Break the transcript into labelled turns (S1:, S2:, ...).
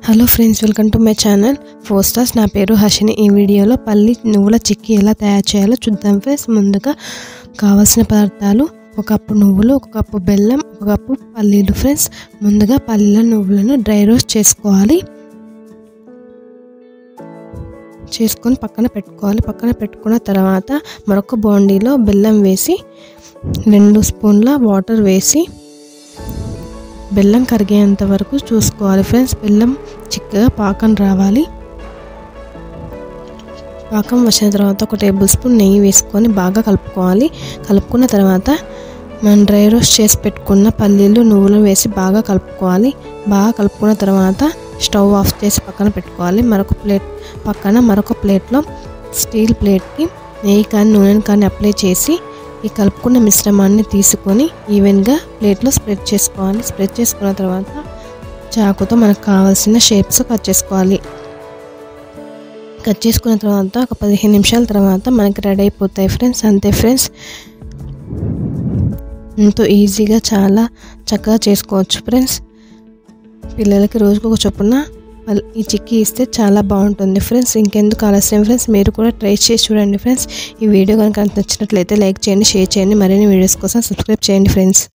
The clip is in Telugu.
S1: hello friends welcome to my channel four stars నా పేరు హర్షిని ఈ వీడియోలో పల్లి నువ్వుల చిక్కీ ఎలా తయారు చేయాలో చూద్దాం ఫ్రెండ్స్ ముందుగా కావాల్సిన పదార్థాలు ఒక కప్పు నువ్వులు ఒక కప్పు బెల్లం ఒక కప్పు పల్లీలు ఫ్రెండ్స్ ముందుగా పల్లీల నువ్వులను డ్రై రోస్ట్ చేసుకోవాలి చేసుకొని పక్కన పెట్టుకోవాలి పక్కన పెట్టుకున్న తర్వాత మరొక బౌండీలో బెల్లం వేసి రెండు స్పూన్ల వాటర్ వేసి బెల్లం కరిగేంత వరకు చూసుకోవాలి ఫ్రెండ్స్ బెల్లం చిక్కగా పాకం రావాలి పాకం వచ్చిన తర్వాత ఒక టేబుల్ స్పూన్ నెయ్యి వేసుకొని బాగా కలుపుకోవాలి కలుపుకున్న తర్వాత మనం డ్రై రోస్ట్ చేసి పెట్టుకున్న పల్లీలు నువ్వులు వేసి బాగా కలుపుకోవాలి బాగా కలుపుకున్న తర్వాత స్టవ్ ఆఫ్ చేసి పక్కన పెట్టుకోవాలి మరొక ప్లేట్ పక్కన మరొక ప్లేట్లో స్టీల్ ప్లేట్కి నెయ్యి కానీ నూనెని కానీ అప్లై చేసి ఈ కలుపుకున్న మిశ్రమాన్ని తీసుకొని ఈవెన్గా ప్లేట్లో స్ప్రెడ్ చేసుకోవాలి స్ప్రెడ్ చేసుకున్న తర్వాత చాకుతో మనకు కావాల్సిన షేప్స్ కట్ చేసుకోవాలి కట్ చేసుకున్న తర్వాత ఒక పదిహేను నిమిషాల తర్వాత మనకి రెడీ అయిపోతాయి ఫ్రెండ్స్ అంతే ఫ్రెండ్స్ ఎంతో ఈజీగా చాలా చక్కగా చేసుకోవచ్చు ఫ్రెండ్స్ పిల్లలకి రోజుకు ఒక చొప్పున ఈ చిక్కీ ఇస్తే చాలా బాగుంటుంది ఫ్రెండ్స్ ఇంకెందుకు ఆలస్యం ఫ్రెండ్స్ మీరు కూడా ట్రై చేసి చూడండి ఫ్రెండ్స్ ఈ వీడియో కనుక నచ్చినట్లయితే లైక్ చేయండి షేర్ చేయండి మరిన్ని వీడియోస్ కోసం సబ్స్క్రైబ్ చేయండి ఫ్రెండ్స్